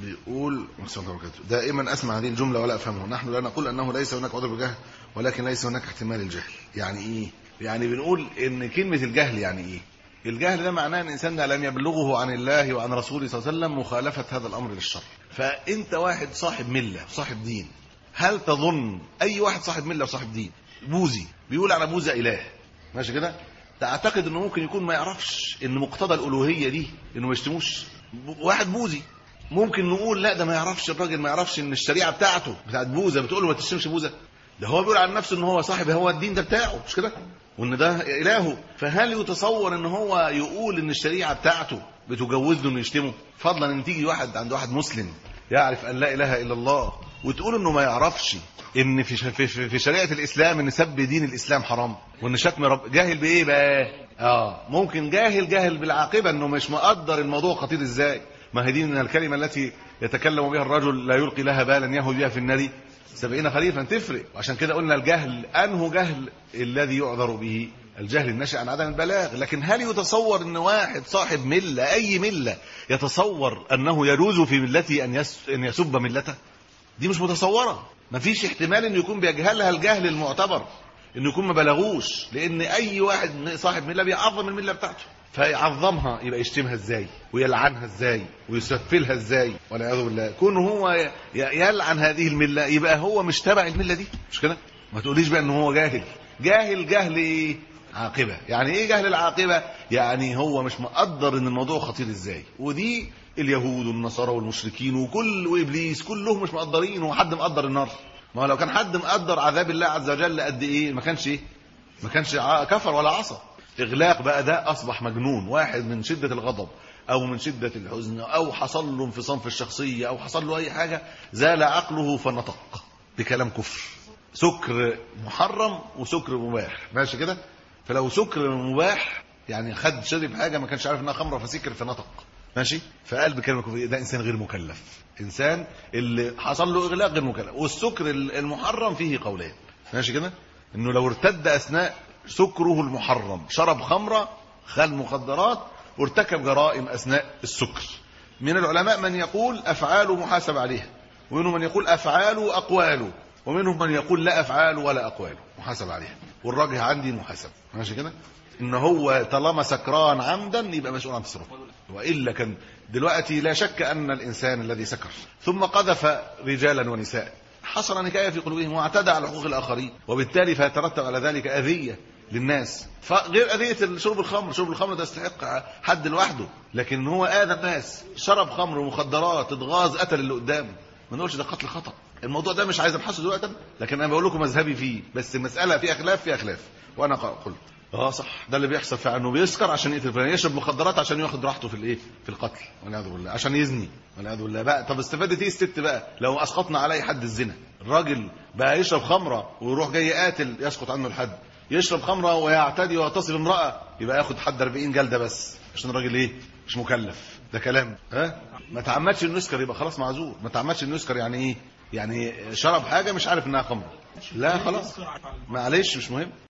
بيقول دائما اسمع هذه الجمله ولا افهمها نحن لا نقول انه ليس هناك عذر بالجهل ولكن ليس هناك احتمال الجهل يعني ايه يعني بنقول ان كلمه الجهل يعني ايه الجهل ده معناه ان الانسان لم يبلغه عن الله وعن رسوله صلى الله عليه وسلم مخالفه هذا الامر للشرع فانت واحد صاحب مله صاحب دين هل تظن اي واحد صاحب مله وصاحب دين بوذي بيقول على بوذا اله ماشي كده تعتقد انه ممكن يكون ما يعرفش ان مقتضى الالوهيه دي انه ما يشتموش واحد بوذي ممكن نقول لا ده ما يعرفش الراجل ما يعرفش ان الشريعه بتاعته بتاعت بوذا بتقول له ما تشتمش بوذا ده هو بيقول عن نفسه ان هو صاحب هو الدين ده بتاعه مش كده وان ده الهه فهل يتصور ان هو يقول ان الشريعه بتاعته بتجوز له انه يشتمه فضلا ان تيجي واحد عند واحد مسلم يعرف ان لا اله الا الله وتقول انه ما يعرفش ان في في في شريعه الاسلام ان سب دين الاسلام حرام وان شتم رب جاهل بايه بقى اه ممكن جاهل جاهل بالعاقبه انه مش مقدر الموضوع خطير ازاي ما هي دي من الكلمه التي يتكلم بها الرجل لا يلقي لها بالا يهوي بها في النار سبعين خريفا تفرق وعشان كده قلنا الجهل انه جهل الذي يعذر به الجهل الناشئ عن عدم البلاغ لكن هل يتصور ان واحد صاحب مله اي مله يتصور انه يجوز في ملته ان يس ان يسب ملته دي مش متصوره مفيش احتمال انه يكون بيجهلها الجهل المعتبر انه يكون ما بلغوش لان اي واحد صاحب مله بيعظم المله بتاعته فيعظمها يبقى يشتمها ازاي ويلعنها ازاي ويسفلها ازاي والعياذ بالله كون هو يلعن هذه المله يبقى هو مش تبع المله دي مش كده ما تقوليش بقى ان هو جاهل جاهل جهل ايه عاقبه يعني ايه جهل العاقبه يعني هو مش مقدر ان الموضوع خطير ازاي ودي اليهود والنصارى والمشركين وكل وابليس كلهم مش مقدرين هو حد مقدر النار ما هو لو كان حد مقدر عذاب الله عز وجل قد ايه ما كانش ايه ما كانش كفر ولا عصى اغلاق بقى ده اصبح مجنون واحد من شده الغضب او من شده الحزن او حصل له انفصام في الشخصيه او حصل له اي حاجه زال عقله فنطق بكلام كفر سكر محرم وسكر مباح ماشي كده فلو سكر مباح يعني خد شرب حاجه ما كانش عارف انها خمره فسكر فنطق ماشي فقال بكلمه كفر ده انسان غير مكلف انسان اللي حصل له اغلاق غير مكلف والسكر المحرم فيه قولين ماشي كده انه لو ارتد اثناء سكره المحرم شرب خمره خل مخدرات وارتكب جرائم اثناء السكر من العلماء من يقول افعاله محاسب عليها ومنهم من يقول افعاله اقواله ومنهم من يقول لا افعاله ولا اقواله محاسب عليها والراجح عندي محاسب ماشي كده ان هو طالما سكران عمدا يبقى مسؤول عن تصرفه والا كان دلوقتي لا شك ان الانسان الذي سكر ثم قذف رجالا ونساء حصل نكايه في قلوبهم واعتدى على حقوق الاخرين وبالتالي فيترتب على ذلك اذيه للناس فغير اذيه شرب الخمر شرب الخمر ده يستحق حد لوحده لكن هو اذى الناس شرب خمر ومخدرات اتغاظ قتل اللي قدامه ما نقولش ده قتل خطا الموضوع ده مش عايز ابحثه دلوقتي لكن انا بقول لكم مذهبي فيه بس المساله فيها خلاف فيها خلاف وانا قلت اه صح ده اللي بيحصل فعلا انه بيسكر عشان يقتل فلان يشرب مخدرات عشان ياخد راحته في الايه في القتل والعياذ بالله عشان يزني والعياذ بالله بقى طب استفادت ايه الست بقى لو اسقطنا عليه حد الزنا الراجل بقى يشرب خمره ويروح جاي قاتل يسقط عنه الحد يشرب خمره ويعتدي ويغتصب امراه يبقى ياخد حد 40 جلده بس عشان الراجل ايه مش مكلف ده كلام ها ما تعمدش انه يسكر يبقى خلاص معذور ما تعمدش انه يسكر يعني ايه يعني شرب حاجه مش عارف انها خمره لا خلاص معلش مش مهم